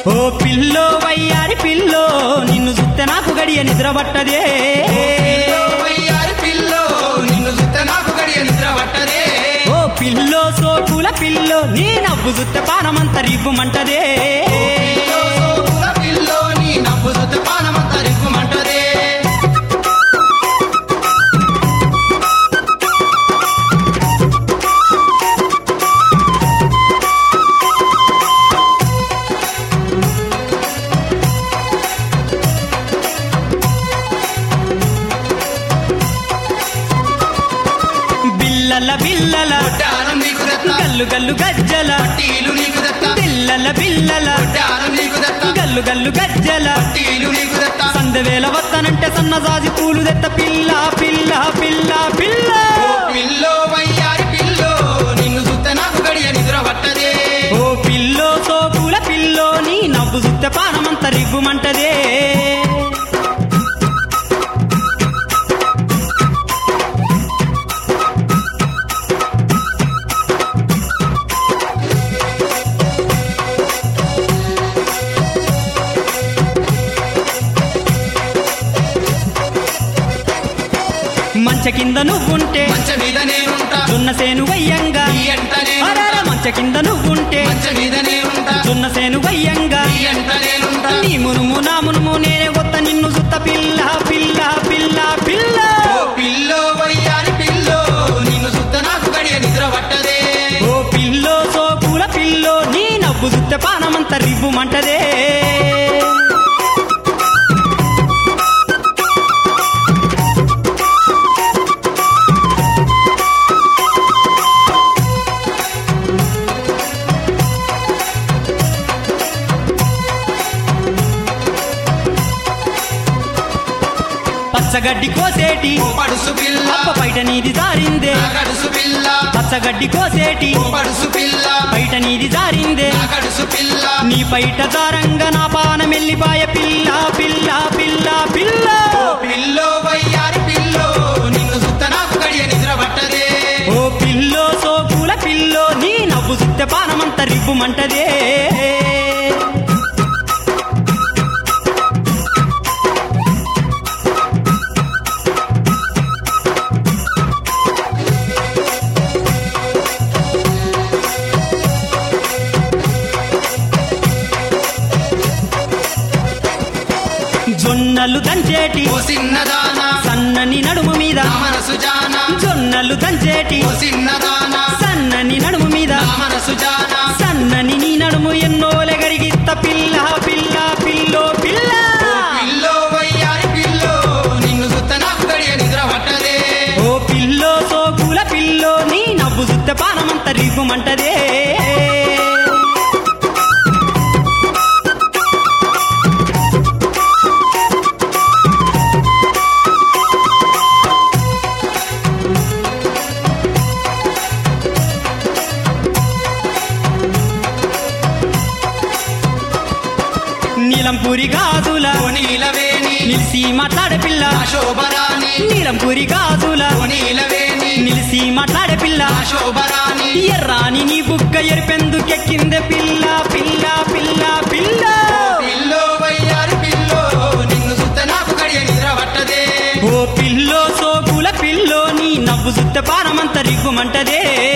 ఓ pillow వయ్యారి pillow నిన్ను చూస్తే నాకు గడియ నిద్ర పట్టదే పిల్లో వయ్యారి పిల్లో నిన్ను చూస్తే నాకు గడియ నిద్ర పట్టదే ఓ పిల్లో సోకుల పిల్లో నీ నవ్వు చూస్తే పానమంత రివ్వుమంటదే పిల్లో సోకుల పిల్లో నీ నవ్వు చూస్తే పానమంతా రిగ్గుమంటదే బిల్లల బిల్లల డానం నీకు దత్త గల్లు గల్లు గజ్జల టీలు నీకు దత్త బిల్లల బిల్లల డానం నీకు దత్త గల్లు గల్లు గజ్జల టీలు నీకు దత్త సందవేల వత్తనంటే సన్నజాజి పూలు దెత్త పిల్ల పిల్ల పిల్ల పిల్ల పిల్లో వయ్యారి పిల్లో నిన్ను చూస్తే నాకు గడియ నిద్ర పట్టదే ఓ పిల్లో సోకుల పిల్లో నీ నవ్వు చూస్తే పానమంత రివ్వుమంటదే మంచ కింద నువ్వుంటే మంచ మీద నేనుంటా జొన్న సేను వయ్యంగా నీ అంట నేనుంటా అరెరే మంచ కింద నువ్వుంటే మంచ మీద నేనుంటా జొన్న సేను వయ్యంగా నీ అంట నేనుంటా నీ మునుము నా మునుము నేనే కొత్త నిన్ను సుత్త పిల్ల పిల్ల పిల్ల పిల్ల ఓ పిల్లో వయ్యారి పిల్లో నిన్ను చూస్తే నాకు గడియ నిద్ర పట్టదే ఓ పిల్లో సోకుల పిల్లో నీ నవ్వు సుత్తే పానమంత రివ్వుమంటదే పచ్చగడ్డి కోసేటి ఓ పడుసు పిల్ల అప్ప బయట నీది జారిందే నా గడుసు పిల్ల పచ్చగడ్డి కోసేటి ఓ పడుసు పిల్ల బయట నీది జారిందే నా గడుసు పిల్ల నీ బయట దారంగా నా పానమెల్లిపాయ పిల్ల పిల్ల పిల్ల పిల్ల ఓ పిల్లో వయ్యారి పిల్లో నిన్ను చూస్తే నాకు గడియ నిద్ర పట్టదే ఓ పిల్లో సోకుల పిల్లో నీ నవ్వు సుత్తే పానమంత రివ్వుమంటదే జొన్నలు దంచేటి ఓ చిన్నదానా సన్నని నడుము మీద నా మనసు జానా జొన్నలు దంచేటి ఓ చిన్నదానా సన్నని నడుము మీద నా మనసు జానా సన్నని నీ నడుము ఎన్నోలె గడిగిత్త పిల్ల పిల్ల పిల్లో పిల్ల పిల్లో వయ్యారి పిల్లో నిన్ను చూస్తే నాకు గడియ నిద్ర పట్టదే ఓ పిల్లో సోకుల పిల్లో నీ నవ్వు సుత్తే పానమంత రివ్వుమంటదే నీలంపూరి గాజుల ఓ నీలవేణి నిలిసి మాట్లాడే పిల్ల నా శోభరాణి నీలంపూరి గాజుల ఓ నీలవేణి నిలిసి మాట్లాడే పిల్ల నా శోభరాణి ఎర్రాని నీ బుగ్గ ఎరిపెందుకెక్కిందే పిల్ల పిల్ల పిల్ల పిల్ల పిల్లో వయ్యారి పిల్లో నిన్ను చూస్తే నాకు గడియ నిద్ర పట్టదే ఓ పిల్లో సోకుల పిల్లో నీ నవ్వు సుత్తే పానమంత రిగ్గుమంటదే